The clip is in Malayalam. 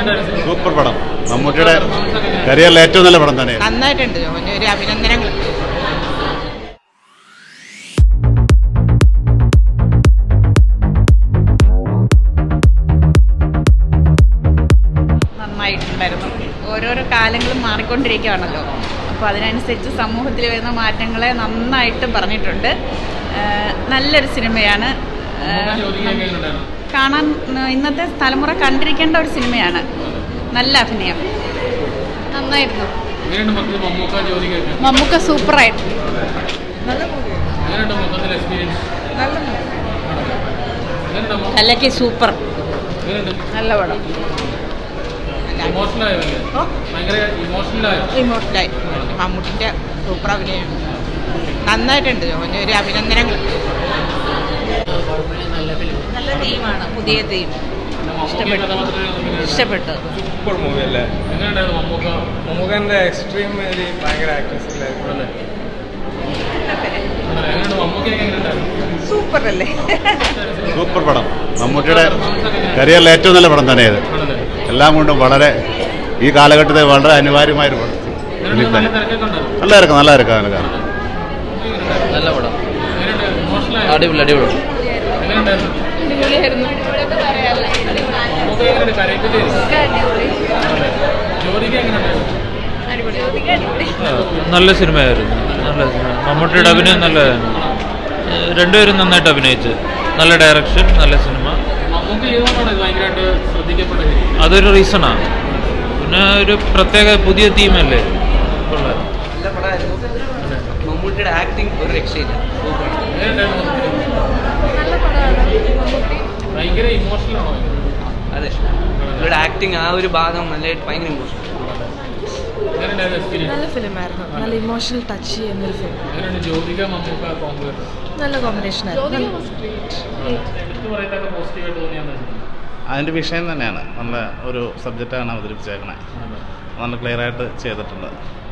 എങ്ങനെയുണ്ടായിരുന്നു സൂപ്പർ പടം മമ്മൂട്ടിയുടെ കരിയറിലെ ഏറ്റവും നല്ല പടം തന്നെയാണ് നന്നായിട്ടുണ്ട് ജോന് ഒരു അഭിനന്ദനങ്ങൾ നന്നായിട്ടുണ്ടായിരുന്നു ഓരോരോ കാലങ്ങളും മാറിക്കൊണ്ടിരിക്കുകയാണല്ലോ അപ്പോൾ അതിനനുസരിച്ച് സമൂഹത്തിൽ വരുന്ന മാറ്റങ്ങളെ നന്നായിട്ട് പറഞ്ഞിട്ടുണ്ട് ആ, നല്ലൊരു സിനിമയാണ് ആ, ജ്യോതികയൊക്കെ എങ്ങനെയുണ്ടായിരുന്നു കാണാൻ ആ, ഇന്നത്തെ തലമുറ കണ്ടിരിക്കേണ്ട ഒരു സിനിമയാണ് നല്ല അഭിനയം നന്നായിരുന്നു എങ്ങനെയുണ്ട് മൊത്തത്തിൽ മമ്മൂക്ക ജ്യോതികയൊക്കെ മമ്മൂക്ക സൂപ്പറായിട്ട് എങ്ങനെയുണ്ട് മൊത്തത്തിൽ എക്സ്പീരിയൻസ് എങ്ങനെയുണ്ട് മമ്മൂ- കലക്കി സൂപ്പർ എങ്ങനെയുണ്ട് നല്ല പടം ഇമോഷണൽ ആയോ അല്ലേ? ഓ ഭയങ്കര ഇമോഷണൽ ആയോ ഇമോഷണലായി മമ്മൂട്ടിൻ്റെ സൂപ്പർ അഭിനയം നന്നായിട്ടുണ്ട് ജോന് ഒരു അഭിനന്ദനങ്ങൾ നല്ല തീമാണ് പുതിയ തീം മമ്മൂക്ക കഥാപാത്രത്തിന് എങ്ങനെയുണ്ട്? ഇഷ്ടപ്പെട്ടു സൂപ്പർ മൂവി അല്ലേ എങ്ങനെയുണ്ടായിരുന്നു മമ്മൂക്ക മമ്മൂക്കൻ്റെ എക്സ്ട്രീം ഒരു ഭയങ്കര ആക്ട്രസ് അല്ലേ അല്ലേ? എങ്ങനെയുണ്ട് മമ്മൂക്കയൊക്കെ എങ്ങനെയുണ്ടായിരുന്നു സൂപ്പർ അല്ലേ സൂപ്പർ പടം മമ്മൂട്ടിയുടെ കരിയറിലെ ഏറ്റവും നല്ല പടം തന്നെയാണ് ആണല്ലേ എല്ലാം കൊണ്ടും വളരെ ഈ കാലഘട്ടത്തിൽ വളരെ അനിവാര്യമായൊരു പടം എങ്ങനെയുണ്ട് നല്ല തിരക്കൊക്കെ ഉണ്ടായിരുന്നു നല്ല ഇറക്കം നല്ല ഇറക്കം അതിനൊക്കെ നല്ല പടം എങ്ങനെയുണ്ട് ഇമോഷണൽ ആയോ അടിപൊളി അടിപൊളി എങ്ങനെയുണ്ടായിരുന്നു മമ്മൂക്ക എങ്ങനെയുണ്ട് കരയിപ്പില്ലേ ജ്യോതിക എങ്ങനെയുണ്ടായിരുന്നു നല്ല സിനിമയായിരുന്നു നല്ല സിനിമ മമ്മൂട്ടിയുടെ അഭിനയം നല്ലതായിരുന്നു ഏഹ് രണ്ടുപേരും നന്നായിട്ട് അഭിനയിച്ചു നല്ല ഡയറക്ഷൻ നല്ല സിനിമ മമ്മൂക്ക ചെയ്തുകൊണ്ടാണ് ഇത് ഭയങ്കരമായിട്ട് ശ്രദ്ധിക്കപ്പെട്ടത് അതൊരു റീസണാണ് പിന്നെ ഒരു പ്രത്യേക പുതിയ തീമല്ലേ ഉള്ളത് നല്ല പടമായിരുന്നു മമ്മൂട്ടിയുടെ ആക്ടിങ് ഒരു രക്ഷയില്ല എങ്ങനെയുണ്ടായിരുന്നു ഭയങ്കര ഇമോഷണൽ ആണോ അതെ ഇവരുടെ ആക്ടിങ് ആ ഒരു ഭാഗം നല്ലതായിട്ട് ഭയങ്കര ഇമോഷൻ എങ്ങനെയുണ്ടായിരുന്നു എക്സ്പീരിയൻസ് നല്ല ഫിലിമായിരുന്നു നല്ല ഇമോഷണൽ ടച്ച് ചെയ്യുന്നൊരു ഫിലിം എങ്ങനെയുണ്ട് ജ്യോതിക മമ്മൂക്ക കോമ്പോ നല്ല കോമ്പിനേഷൻ ആയിരുന്നു എടുത്തു പറയത്തൊക്കെ പോസിറ്റീവായിട്ട് തോന്നിയാന്ന് അതിൻ്റെ വിഷയം തന്നെയാണ് നല്ല ഒരു സബ്ജക്റ്റാണ് അവതരിപ്പിച്ചേക്കണേ നല്ല ക്ലിയർ ആയിട്ട് ചെയ്തിട്ടുണ്ട്